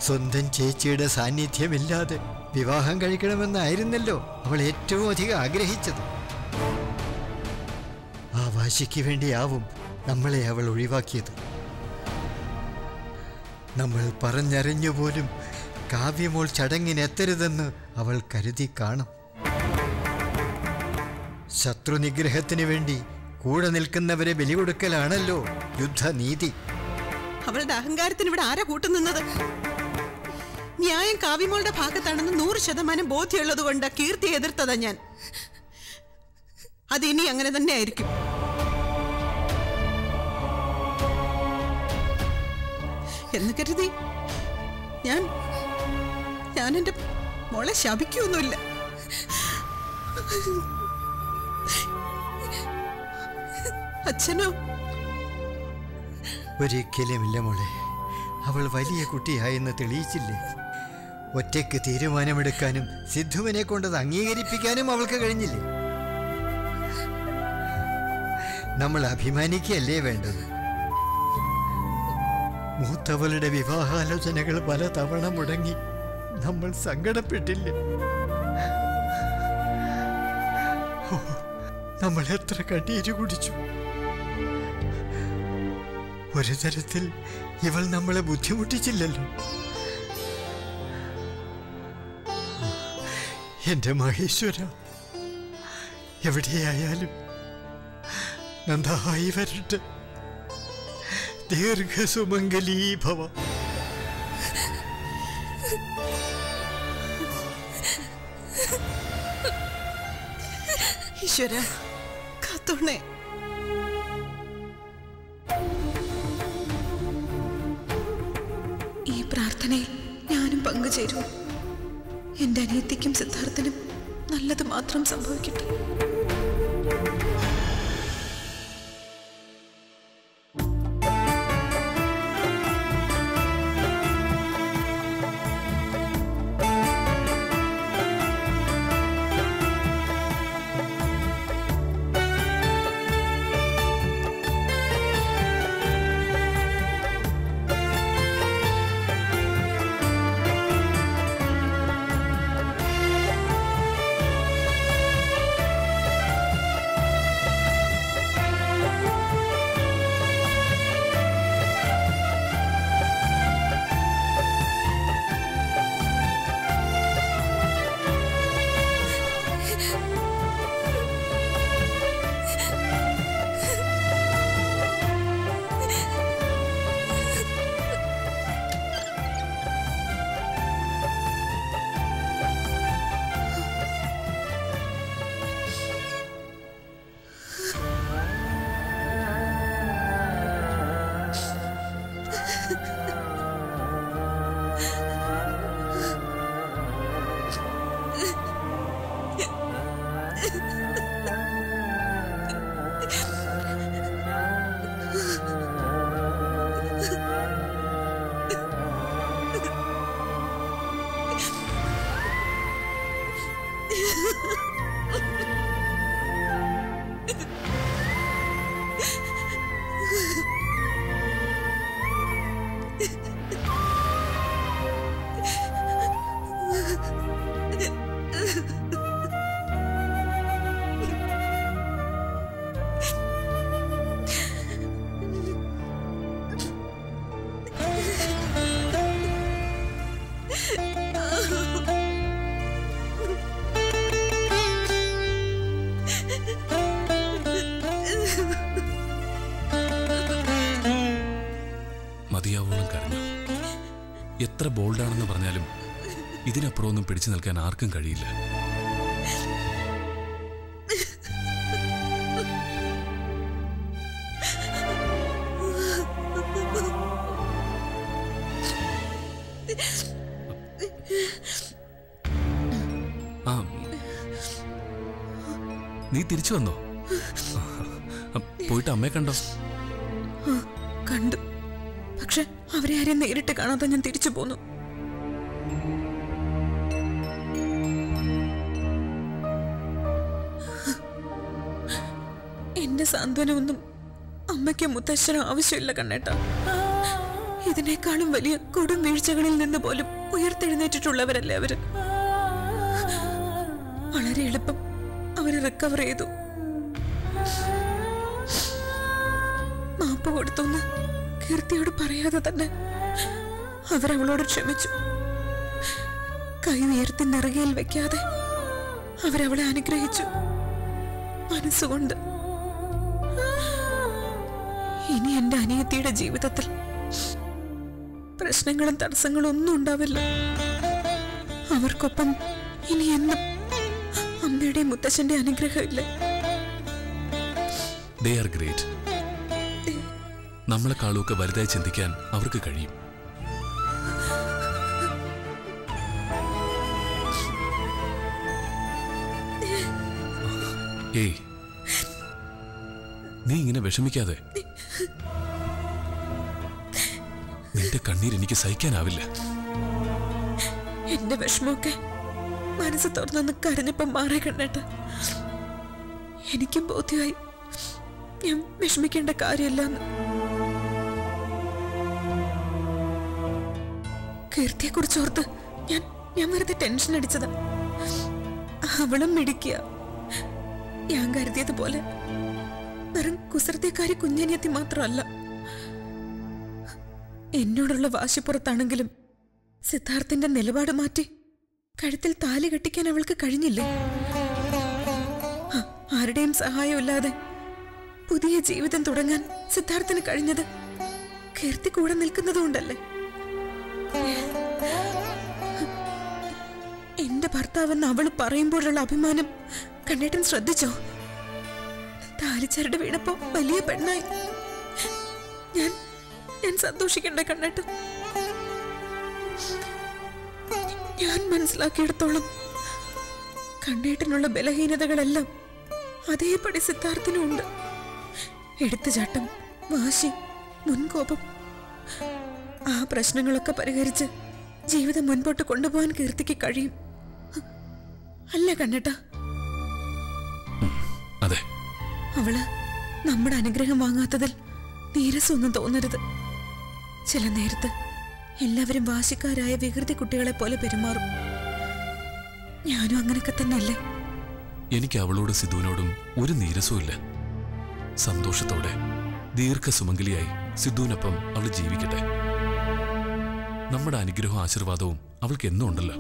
സ്വന്തം ചേച്ചിയുടെ സാന്നിധ്യമില്ലാതെ വിവാഹം കഴിക്കണമെന്നായിരുന്നല്ലോ അവൾ ഏറ്റവും അധികം ആഗ്രഹിച്ചത് ആ വാശിക്ക് വേണ്ടിയാവും നമ്മളെ അവൾ ഒഴിവാക്കിയത് നമ്മൾ പറഞ്ഞറിഞ്ഞു പോലും കാവ്യമോൾ ചടങ്ങിനെത്തരുതെന്ന് അവൾ കരുതി കാണും ശത്രുനിഗ്രഹത്തിന് വേണ്ടി കൂടെ നിൽക്കുന്നവരെ ബലി കൊടുക്കലാണല്ലോ യുദ്ധനീതി അവളുടെ അഹങ്കാരത്തിന് ഇവിടെ ആരാ കൂട്ടുനിന്നത് ന്യായം കാവ്യമോളുടെ ഭാഗത്താണെന്ന് നൂറ് ശതമാനം ബോധ്യമുള്ളത് കൊണ്ട് കീർത്തി എതിർത്തതാ ഞാൻ അത് ഇനി അങ്ങനെ തന്നെ ആയിരിക്കും എന്ന് കരുതി ഞാൻ ഞാൻ എൻ്റെ മോളെ ശപിക്കൊന്നുമില്ല അച്ഛനോ ഒരിക്കലുമില്ല മോളെ അവൾ വലിയ കുട്ടിയായെന്ന് തെളിയിച്ചില്ലേ ഒറ്റയ്ക്ക് തീരുമാനമെടുക്കാനും സിദ്ധുവിനെ കൊണ്ടത് അംഗീകരിപ്പിക്കാനും അവൾക്ക് കഴിഞ്ഞില്ലേ നമ്മൾ അഭിമാനിക്കുകയല്ലേ വേണ്ടത് മൂത്തവളുടെ വിവാഹാലോചനകൾ പലതവണ മുടങ്ങി നമ്മൾ സങ്കടപ്പെട്ടില്ലേ ഓ, നമ്മൾ എത്ര കണ്ണീര് കുടിച്ചു ഒരു തരത്തിൽ ഇവൾ നമ്മളെ ബുദ്ധിമുട്ടിച്ചില്ലല്ലോ എന്റെ മഹേശ്വര എവിടെയായാലും നന്നായി വരട്ടെ ദീർഘസുമംഗലീ ഭവ ഈശ്വര കാത്തോണേ ഈ പ്രാർത്ഥനയിൽ ഞാനും പങ്കുചേരുന്നു എൻ്റെ അനിയത്തിക്കും സിദ്ധാർത്ഥനും നല്ലത് മാത്രം സംഭവിക്കട്ടെ മതിയാവോളം കരഞ്ഞു എത്ര ബോൾഡാണെന്ന് പറഞ്ഞാലും ഇതിനപ്പുറമൊന്നും പിടിച്ചു നിൽക്കാൻ ആർക്കും കഴിയില്ല ആ നീ തിരിച്ചു വന്നോ ആ, പോയിട്ട് അമ്മയെ കണ്ടോ കണ്ടു പക്ഷെ അവരെ ആരെയും നേരിട്ട് കാണാതെ ഞാൻ തിരിച്ചു പോന്നു എന്റെ സാന്ത്വനമൊന്നും അമ്മയ്ക്ക് മുത്തശ്ശനും ആവശ്യമില്ല കണ്ണേട്ട ഇതിനേക്കാളും വലിയ കൊടും വീഴ്ചകളിൽ നിന്ന് പോലും ഉയർത്തെഴുന്നേറ്റിട്ടുള്ളവരല്ലേ അവര് വളരെ എളുപ്പം അവര് റിക്കവർ ചെയ്തു മാപ്പ് കൊടുത്തൊന്ന് കീർത്തിയോട് പറയാതെ തന്നെ അവരവളോട് ക്ഷമിച്ചു കൈ ഉയർത്തി നിറകയിൽ വെക്കാതെ അവരവളെ അനുഗ്രഹിച്ചു മനസ്സുകൊണ്ട് ഇനി എന്റെ അനിയത്തിയുടെ ജീവിതത്തിൽ പ്രശ്നങ്ങളും തടസ്സങ്ങളും ഒന്നും ഉണ്ടാവില്ല അവർക്കൊപ്പം ഇനി എന്നും അമ്മയുടെ മുത്തച്ഛന്റെ അനുഗ്രഹമില്ല ദേ ആർ ഗ്രേറ്റ് നമ്മളെക്കാളൊക്കെ വലുതായി ചിന്തിക്കാൻ അവർക്ക് കഴിയും ഏയ് നീ ഇങ്ങനെ വിഷമിക്കാതെ നിന്റെ കണ്ണീർ എനിക്ക് സഹിക്കാനാവില്ല എന്റെ വിഷമമൊക്കെ മനസ്സ് തുറന്നൊന്ന് കരഞ്ഞപ്പം മാറി കണ്ടേട്ട എനിക്കും ബോധ്യമായി ഞാൻ വിഷമിക്കേണ്ട കാര്യമില്ലെന്ന് കീർത്തിയെ കുറിച്ചോർത്ത് ഞാൻ ഞാൻ വെറുതെ ടെൻഷൻ അടിച്ചതാ അവളും മിടിക്കുക ഞാൻ കരുതിയതുപോലെ വെറും കുസൃതിക്കാരി കുഞ്ഞനിയത്തി മാത്രമല്ല എന്നോടുള്ള വാശിപ്പുറത്താണെങ്കിലും സിദ്ധാർത്ഥിന്റെ നിലപാട് മാറ്റി കഴുത്തിൽ താലി കെട്ടിക്കാൻ അവൾക്ക് കഴിഞ്ഞില്ലേ ആ, ആരുടെയും സഹായമില്ലാതെ പുതിയ ജീവിതം തുടങ്ങാൻ സിദ്ധാർത്ഥിന് കഴിഞ്ഞത് കീർത്തി കൂടെ നിൽക്കുന്നതുകൊണ്ടല്ലേ എന്റെ ഭർത്താവെന്ന് അവള് പറയുമ്പോഴുള്ള അഭിമാനം കണ്ണേട്ടൻ ശ്രദ്ധിച്ചോ താലിച്ചരട് വീണപ്പോ വലിയ പെണ്ണായി ഞാൻ ഞാൻ സന്തോഷിക്കണ്ട കണ്ണേട്ടൻ ഞാൻ മനസ്സിലാക്കിയിടത്തോളം കണ്ണേട്ടനുള്ള ബലഹീനതകളെല്ലാം അതേപടി സിദ്ധാർത്ഥിനും ഉണ്ട് എടുത്തുചാട്ടം വാശി മുൻകോപം ആ പ്രശ്നങ്ങളൊക്കെ പരിഹരിച്ച് ജീവിതം മുൻപോട്ട് കൊണ്ടുപോകാൻ കീർത്തിക്ക് കഴിയും അല്ല കണ്ണേട്ട അതെ അവള് നമ്മുടെ അനുഗ്രഹം വാങ്ങാത്തതിൽ നീരസൊന്നും തോന്നരുത് ചില നേരത്ത് എല്ലാവരും വാശിക്കാരായ വികൃതി കുട്ടികളെ പോലെ പെരുമാറും ഞാനും അങ്ങനെയൊക്കെ തന്നെയല്ലേ എനിക്ക് അവളോട് സിദ്ധുവിനോടും ഒരു നീരസവും ഇല്ല സന്തോഷത്തോടെ ദീർഘസുമംഗലിയായി സിദ്ധുവിനൊപ്പം അവൾ ജീവിക്കട്ടെ നമ്മുടെ അനുഗ്രഹവും ആശീർവാദവും അവൾക്ക് എന്നും ഉണ്ടല്ലോ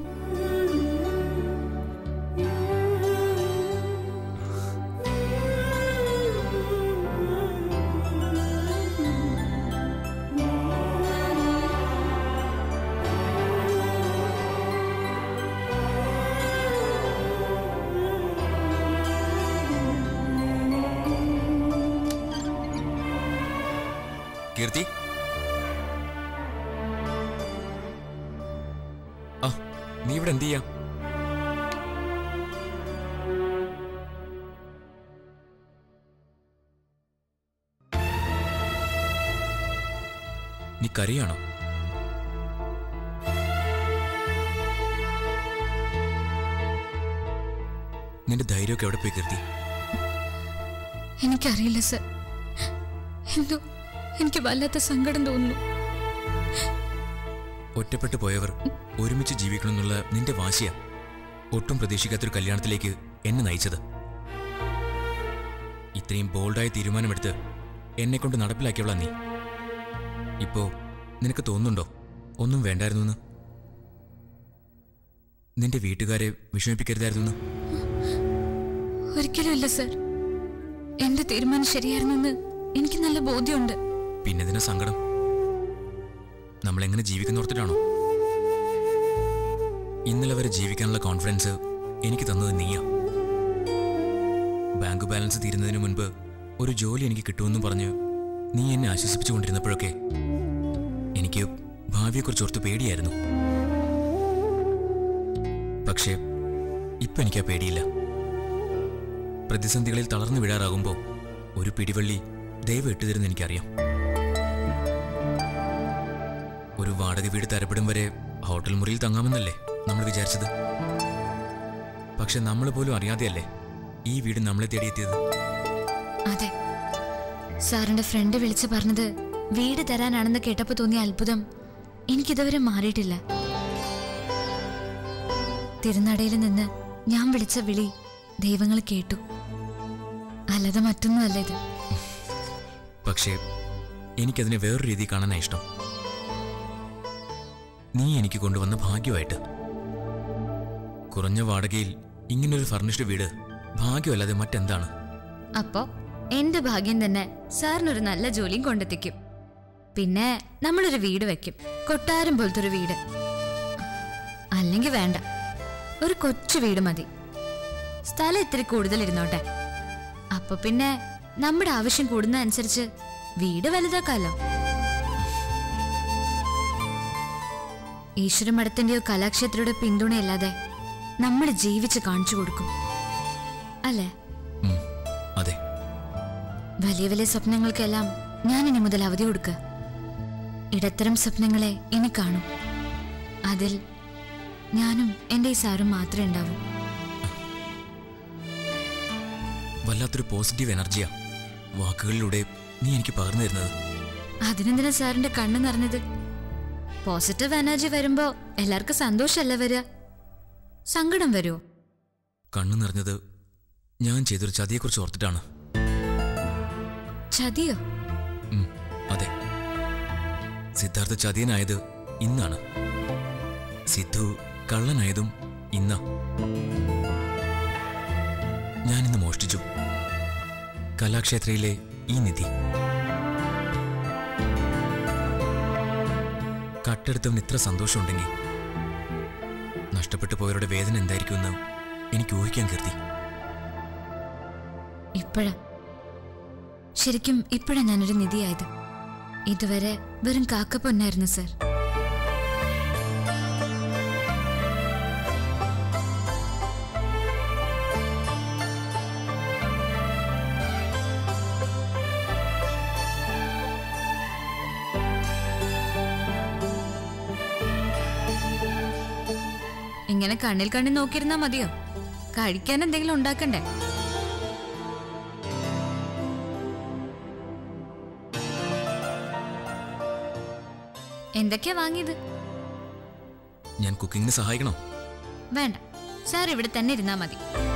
കീർത്തി ആ നീ ഇവിടെ എന്ത് ചെയ്യാ നീ കരയാണോ നിന്റെ ധൈര്യമൊക്കെ എവിടെ പോയി കീർത്തി എനിക്കറിയില്ല സർ എന്തോ എനിക്ക് വല്ലാത്ത സങ്കടം തോന്നുന്നു ഒറ്റപ്പെട്ടു പോയവർ ഒരുമിച്ച് ജീവിക്കണമെന്നുള്ള നിന്റെ വാശിയ ഒട്ടും പ്രതീക്ഷിക്കാത്തൊരു കല്യാണത്തിലേക്ക് എന്നെ നയിച്ചത് ഇത്രയും ബോൾഡായ തീരുമാനമെടുത്ത് എന്നെ കൊണ്ട് നടപ്പിലാക്കിയവളാ നീ ഇപ്പോ നിനക്ക് തോന്നുന്നുണ്ടോ ഒന്നും വേണ്ടായിരുന്നു എന്ന് നിന്റെ വീട്ടുകാരെ വിഷമിപ്പിക്കരുതായിരുന്നു ഒരിക്കലും ഇല്ല സർ എന്റെ തീരുമാനം ശരിയായിരുന്നെന്ന് എനിക്ക് നല്ല ബോധ്യമുണ്ട് പിന്നെ ഇതിന് സങ്കടം നമ്മളെങ്ങനെ ജീവിക്കുന്നോർത്തിട്ടാണോ ഇന്നലെ വരെ ജീവിക്കാനുള്ള കോൺഫിഡൻസ് എനിക്ക് തന്നത് നീയാ ബാങ്ക് ബാലൻസ് തീരുന്നതിന് മുൻപ് ഒരു ജോലി എനിക്ക് കിട്ടുമെന്നും പറഞ്ഞ് നീ എന്നെ ആശ്വസിപ്പിച്ചുകൊണ്ടിരുന്നപ്പോഴൊക്കെ എനിക്ക് ഭാവിയെക്കുറിച്ച് ഓർത്ത് പേടിയായിരുന്നു പക്ഷേ ഇപ്പൊ എനിക്ക് ആ പേടിയില്ല പ്രതിസന്ധികളിൽ തളർന്നു വീഴാറാകുമ്പോൾ ഒരു പിടിവള്ളി ദൈവം ഇട്ടുതരുന്ന എനിക്കറിയാം ഒരു വാടക വീട് തരപ്പെടും വരെ ഹോട്ടൽ മുറിയിൽ തങ്ങാമെന്നല്ലേ നമ്മൾ വിചാരിച്ചത് പക്ഷെ നമ്മൾ പോലും അറിയാതെയല്ലേ ഈ വീട് നമ്മളെ തേടിയെത്തിയത് അതെ സാറിന്റെ ഫ്രണ്ട് വിളിച്ച് പറഞ്ഞത് വീട് തരാനാണെന്ന് കേട്ടപ്പോൾ തോന്നിയ അത്ഭുതം എനിക്കിതുവരെ മാറിയിട്ടില്ല തിരുനടയിൽ നിന്ന് ഞാൻ വിളിച്ച വിളി ദൈവങ്ങൾ കേട്ടു അല്ലാതെ മറ്റൊന്നുമല്ല ഇത് പക്ഷേ എനിക്കതിനെ വേറൊരു രീതി കാണാനാ ഇഷ്ടം നീ എനിക്ക് കൊണ്ടുവന്ന ഭാഗ്യമായിട്ട് കുറഞ്ഞ വാടകയിൽ ഇങ്ങനൊരു ഫർണിഷ്ഡ് വീട് ഭാഗ്യമല്ലാതെ മറ്റെന്താണ് അപ്പോ എന്റെ ഭാഗ്യം തന്നെ സാറിനൊരു നല്ല ജോലിയും കൊണ്ടെത്തിക്കും പിന്നെ നമ്മളൊരു വീട് വെക്കും കൊട്ടാരം പോലത്തെ ഒരു വീട് അല്ലെങ്കിൽ വേണ്ട ഒരു കൊച്ചു വീട് മതി സ്ഥലം ഇത്തിരി കൂടുതൽ ഇരുന്നോട്ടെ അപ്പൊ പിന്നെ നമ്മുടെ ആവശ്യം കൂടുന്നതനുസരിച്ച് വീട് വലുതാക്കാലോ ഈശ്വര മഠത്തിന്റെയോ കലാക്ഷേത്രയുടെ പിന്തുണയില്ലാതെ നമ്മൾ ജീവിച്ച് കാണിച്ചു കൊടുക്കും അല്ലേ ഉം, അതെ വലിയ വലിയ സ്വപ്നങ്ങൾക്കെല്ലാം ഞാൻ ഇനി മുതൽ അവധി കൊടുക്കുക ഇടത്തരം സ്വപ്നങ്ങളെ ഇനി കാണും അതിൽ ഞാനും എൻ്റെ ഈ സാറും മാത്രമേ ഉണ്ടാവൂ വല്ലാത്തൊരു പോസിറ്റീവ് എനർജിയാ വാക്കുകളിലൂടെ നീ എനിക്ക് പകർന്നു തരുന്നത് അതിനെന്തിനാ സാറിന്റെ കണ്ണ് നിറഞ്ഞത് പോസിറ്റീവ് എനർജി വരുമ്പോ എല്ലാവർക്കും സന്തോഷമല്ല വരിക സങ്കടം വരുമോ കണ്ണു നിറഞ്ഞത് ഞാൻ ചെയ്തൊരു ചതിയെക്കുറിച്ച് ഓർത്തിട്ടാണ് ചതിയോ ഉം, അതെ സിദ്ധാർത്ഥ ചതിയനായത് ഇന്നാണ് സിദ്ധു കള്ളനായതും ഇന്നാ ഞാനിന്ന് മോഷ്ടിച്ചു കലാക്ഷേത്രയിലെ ഈ നിധി കട്ടെടുത്തവന് ഇത്ര സന്തോഷമുണ്ടെങ്കിൽ നഷ്ടപ്പെട്ടു പോയവരുടെ വേദന എന്തായിരിക്കുമെന്ന് എനിക്ക് ഊഹിക്കാൻ കരുതി ഇപ്പോഴാ ശരിക്കും ഇപ്പോഴാ ഞാനൊരു നിധിയായത് ഇതുവരെ വെറും കാക്കപ്പൊന്നായിരുന്നു സർ ഇങ്ങനെ കണ്ണിൽ കണ്ണിൽ നോക്കിയിരുന്നാ മതിയോ കഴിക്കാൻ എന്തെങ്കിലും ഉണ്ടാക്കണ്ടേ എന്തൊക്കെയാ വാങ്ങിയത് ഞാൻ കുക്കിങ്ങിന് സഹായിക്കണോ വേണ്ട സാർ ഇവിടെ തന്നെ ഇരുന്നാ മതി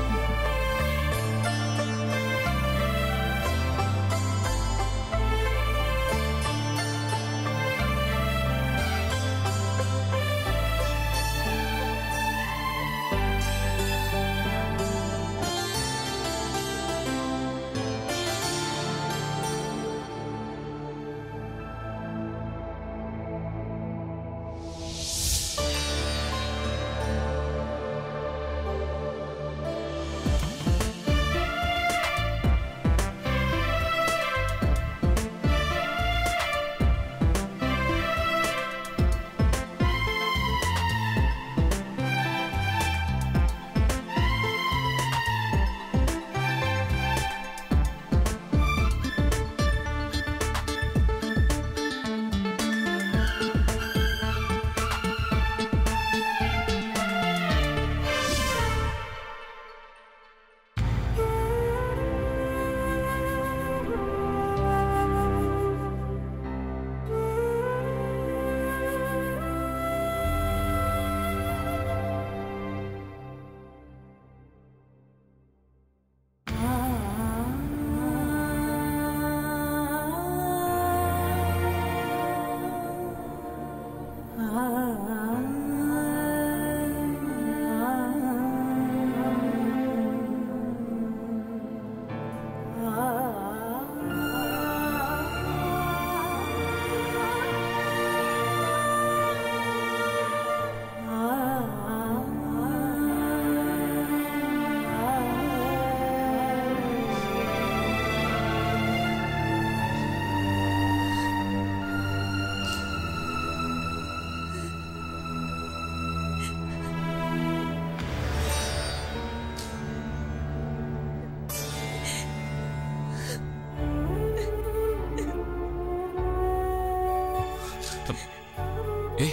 ഏ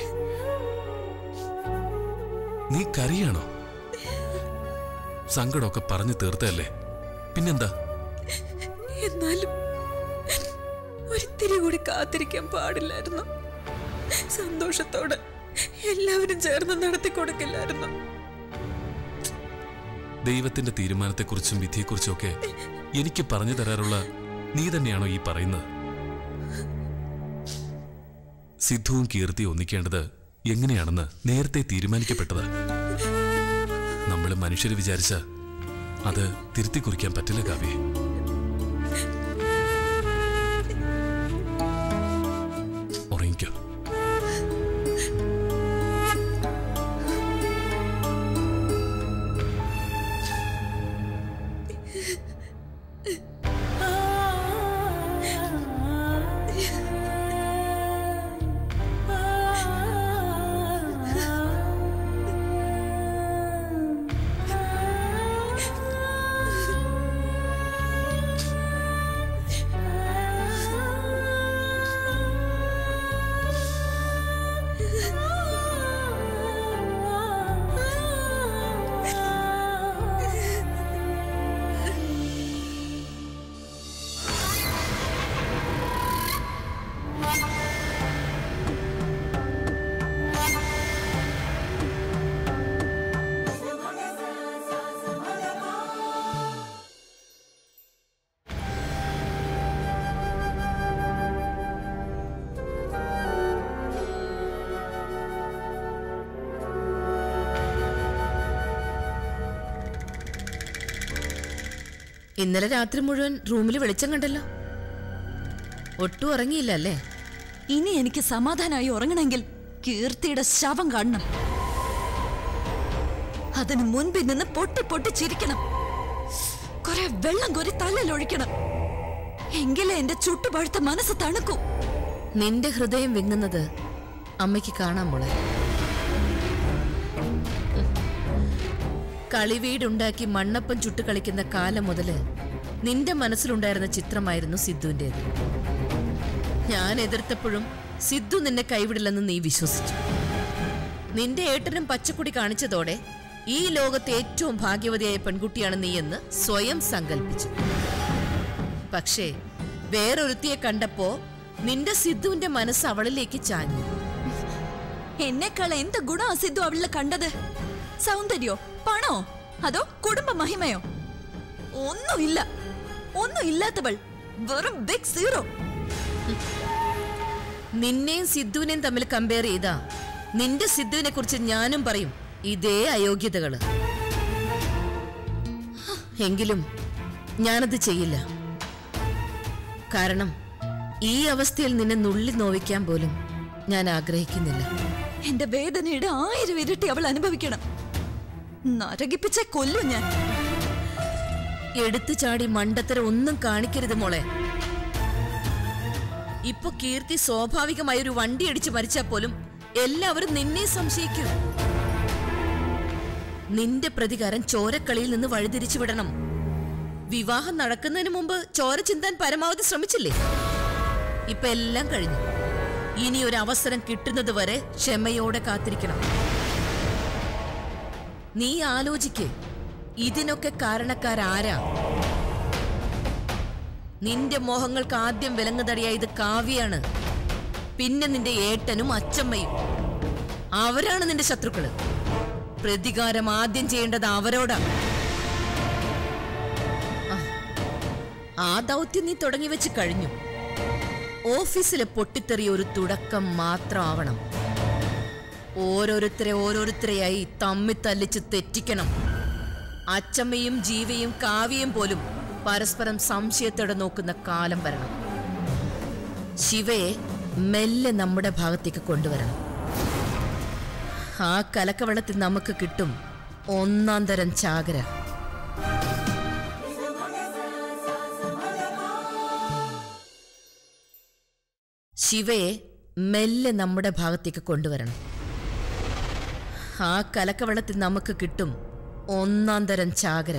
നീ കരയാണോ സങ്കടമൊക്കെ പറഞ്ഞു തീർത്തല്ലേ പിന്നെന്താ എന്നാലും ഒരിത്തിരി കൂടി കാത്തിരിക്കാൻ പാടില്ലായിരുന്നു സന്തോഷത്തോടെ എല്ലാവരും ചേർന്ന് നടത്തി കൊടുക്കില്ലായിരുന്നു ദൈവത്തിന്റെ തീരുമാനത്തെക്കുറിച്ചും വിധിയെക്കുറിച്ചും ഒക്കെ എനിക്ക് പറഞ്ഞു തരാറുള്ള നീ തന്നെയാണോ ഈ പറയുന്നത് സിദ്ധുവും കീർത്തിയും ഒന്നിക്കേണ്ടത് എങ്ങനെയാണെന്ന് നേരത്തെ തീരുമാനിക്കപ്പെട്ടത് നമ്മൾ മനുഷ്യർ വിചാരിച്ച അത് തിരുത്തി കുറിക്കാൻ പറ്റില്ല കാവ്യേ ഉറങ്ങിക്കോ ഇന്നലെ രാത്രി മുഴുവൻ റൂമിൽ വെളിച്ചം കണ്ടല്ലോ ഒട്ടും ഉറങ്ങിയില്ല അല്ലേ ഇനി എനിക്ക് സമാധാനമായി ഉറങ്ങണമെങ്കിൽ കീർത്തിയുടെ ശവം കാണണം അതിന് മുൻപിൽ നിന്ന് പൊട്ടി പൊട്ടി ചിരിക്കണം കുറെ വെള്ളം കോരി തലയിലൊഴിക്കണം എങ്കിലേ എന്റെ ചുട്ടുപഴുത്ത മനസ്സ് തണുക്കൂ നിന്റെ ഹൃദയം വിങ്ങുന്നത് അമ്മയ്ക്ക് കാണാൻ മോളെ കളിവീടുണ്ടാക്കി മണ്ണപ്പം ചുട്ടു കളിക്കുന്ന കാലം മുതല് നിന്റെ മനസ്സിലുണ്ടായിരുന്ന ചിത്രമായിരുന്നു സിദ്ധുവിൻ്റെത് ഞാൻ എതിർത്തപ്പോഴും സിദ്ധു നിന്നെ കൈവിടില്ലെന്ന് നീ വിശ്വസിച്ചു നിന്റെ ഏട്ടനും പച്ചക്കുടി കാണിച്ചതോടെ ഈ ലോകത്തെ ഏറ്റവും ഭാഗ്യവതിയായ പെൺകുട്ടിയാണ് നീ എന്ന് സ്വയം സങ്കല്പിച്ചു പക്ഷേ വേറൊരുത്തിയെ കണ്ടപ്പോ നിന്റെ സിദ്ധുവിന്റെ മനസ്സ് അവളിലേക്ക് ചാഞ്ഞു എന്നെക്കാൾ എന്ത് ഗുണമാ സിദ്ധു അവളിൽ കണ്ടത് സൗന്ദര്യോ പണോ അതോ കുടുംബ മഹിമയോ ഒന്നുമില്ല ഒന്നും ഇല്ലാത്തവൾ വെറും ബിഗ് സീറോ നിന്നെയും സിദ്ധുവിനെയും തമ്മിൽ കമ്പയർ ചെയ്താ നിന്റെ സിദ്ധുവിനെ കുറിച്ച് ഞാനും പറയും ഇതേ അയോഗ്യതകള് എങ്കിലും ഞാനത് ചെയ്യില്ല കാരണം ഈ അവസ്ഥയിൽ നിന്നെ നുള്ളി നോവിക്കാൻ പോലും ഞാൻ ആഗ്രഹിക്കുന്നില്ല എന്റെ വേദനയുടെ ആയിരം ഇരട്ടി അവൾ അനുഭവിക്കണം നരകിപ്പിച്ച കൊല്ലും ഞാൻ എടുത്തു ചാടി മണ്ടത്തരം ഒന്നും കാണിക്കരുത് മോളെ ഇപ്പൊ കീർത്തി സ്വാഭാവികമായ ഒരു വണ്ടി അടിച്ച് മരിച്ചാൽ പോലും എല്ലാവരും നിന്നെ സംശയിക്കും നിന്റെ പ്രതികാരം ചോരക്കളിയിൽ നിന്ന് വഴിതിരിച്ചു വിടണം വിവാഹം നടക്കുന്നതിന് മുമ്പ് ചോര ചിന്താൻ പരമാവധി ശ്രമിച്ചില്ലേ ഇപ്പൊ എല്ലാം കഴിഞ്ഞു ഇനി ഒരു അവസരം കിട്ടുന്നത് വരെ ക്ഷമയോടെ കാത്തിരിക്കണം നീ ആലോചിക്ക് ഇതിനൊക്കെ കാരണക്കാരാരാ നിന്റെ മോഹങ്ങൾക്ക് ആദ്യം വിലങ്ങുതടിയായത് കാവ്യാണ് പിന്നെ നിന്റെ ഏട്ടനും അച്ചമ്മയും അവരാണ് നിന്റെ ശത്രുക്കള് പ്രതികാരം ആദ്യം ചെയ്യേണ്ടത് അവരോടാ ആ, ആ ദൗത്യം നീ തുടങ്ങി വെച്ച് കഴിഞ്ഞു ഓഫീസിലെ പൊട്ടിത്തെറി ഒരു തുടക്കം മാത്രമാവണം ഓരോരുത്തരെ ഓരോരുത്തരെയായി തമ്മി തല്ലിച്ച് തെറ്റിക്കണം അച്ചമ്മയും ജീവയും കാവ്യയും പോലും പരസ്പരം സംശയത്തോടെ നോക്കുന്ന കാലം വരണം ശിവയെ മെല്ലെ നമ്മുടെ ഭാഗത്തേക്ക് കൊണ്ടുവരണം ആ കലക്കവെള്ളത്തിൽ നമുക്ക് കിട്ടും ഒന്നാം തരം ചാകര ശിവയെ മെല്ലെ നമ്മുടെ ഭാഗത്തേക്ക് കൊണ്ടുവരണം ആ കലക്കവെള്ളത്തിൽ നമുക്ക് കിട്ടും ഒന്നാം തരം ചാകര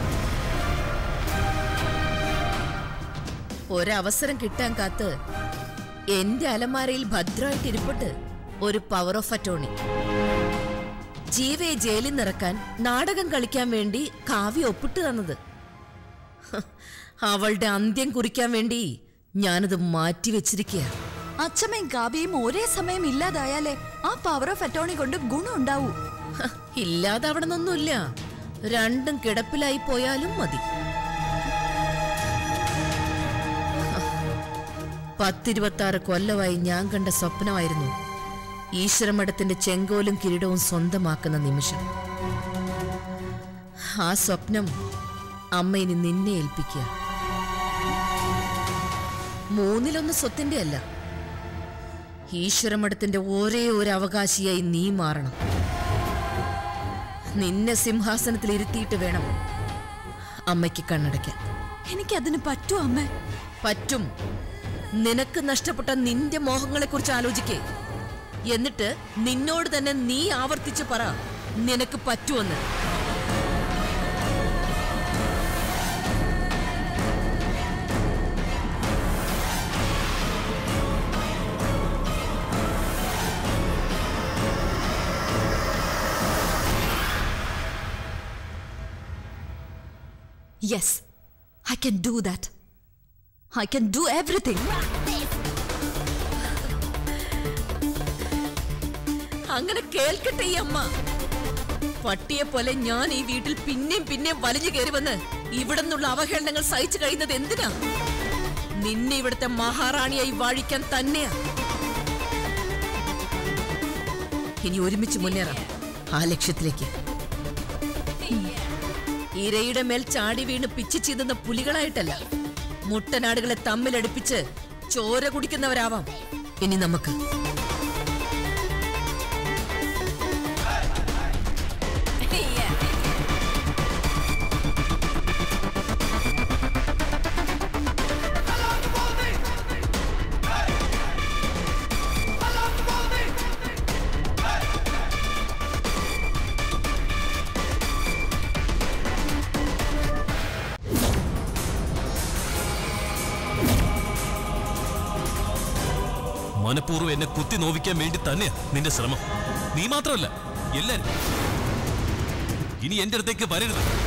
ഒരവസരം കിട്ടാൻ കാത്ത് എന്റെ അലമാരയിൽ ഭദ്രമായിട്ട് ഇരിപ്പുണ്ട് ഒരു പവർ ഓഫ് അറ്റോണി ജീവയെ ജയിലിൽ നിറക്കാൻ നാടകം കളിക്കാൻ വേണ്ടി കാവ്യ ഒപ്പിട്ട് തന്നത് ഹ്, അവളുടെ അന്ത്യം കുറിക്കാൻ വേണ്ടി ഞാനത് മാറ്റി വെച്ചിരിക്കുക അച്ഛമ്മയും കാവ്യയും ഒരേ സമയം ഇല്ലാതായാലേ ആ പവർ ഓഫ് അറ്റോണി കൊണ്ട് ഗുണം ഉണ്ടാവൂ ഇല്ലാതാവണമെന്നൊന്നുമില്ല രണ്ടും കിടപ്പിലായി പോയാലും മതി പത്തിരുപത്തി ആറ് കൊല്ലമായി ഞാൻ കണ്ട സ്വപ്നമായിരുന്നു ഈശ്വരമഠത്തിന്റെ ചെങ്കോലും കിരീടവും സ്വന്തമാക്കുന്ന നിമിഷം ആ സ്വപ്നം അമ്മ ഇനി നിന്നെ ഏൽപ്പിക്കുക മൂന്നിലൊന്ന് സ്വത്തിന്റെ അല്ല ഈശ്വരമഠത്തിന്റെ ഒരേ ഒരു അവകാശിയായി നീ മാറണം നിന്നെ സിംഹാസനത്തിൽ ഇരുത്തിയിട്ട് വേണം അമ്മയ്ക്ക് കണ്ണടയ്ക്കാൻ എനിക്കതിന് പറ്റുമോ അമ്മ പറ്റും നിനക്ക് നഷ്ടപ്പെട്ട നിന്റെ മോഹങ്ങളെ കുറിച്ച് ആലോചിക്കേ എന്നിട്ട് നിന്നോട് തന്നെ നീ ആവർത്തിച്ച് പറ നിനക്ക് പറ്റുമെന്ന് yes I can do that I can do everything അങ്ങനെ കേൾക്കട്ടെ ഈ അമ്മ പട്ടിയെ പോലെ ഞാൻ ഈ വീട്ടിൽ പിന്നെയും പിന്നെയും വലിഞ്ഞു കയറി വന്ന് ഇവിടെ നിന്നുള്ള അവഹേളനങ്ങൾ സഹിച്ചു കഴിയുന്നത് എന്തിനാ നിന്നെ ഇവിടുത്തെ മഹാറാണിയായി വാഴിക്കാൻ തന്നെയാ ഇനി ഒരുമിച്ച് മുന്നേറാം ആ ലക്ഷ്യത്തിലേക്ക് ഇരയുടെ മേൽ ചാടി വീണ് പിച്ചു ചീതുന്ന പുലികളായിട്ടല്ല മുട്ടനാടുകളെ തമ്മിലടുപ്പിച്ച് ചോര കുടിക്കുന്നവരാവാം ഇനി നമുക്ക് മനഃപൂർവ്വം എന്നെ കുത്തി നോവിക്കാൻ വേണ്ടി തന്നെയാ നിന്റെ ശ്രമം നീ മാത്രമല്ല എല്ലാരും ഇനി എന്റെ അടുത്തേക്ക് വരരുത്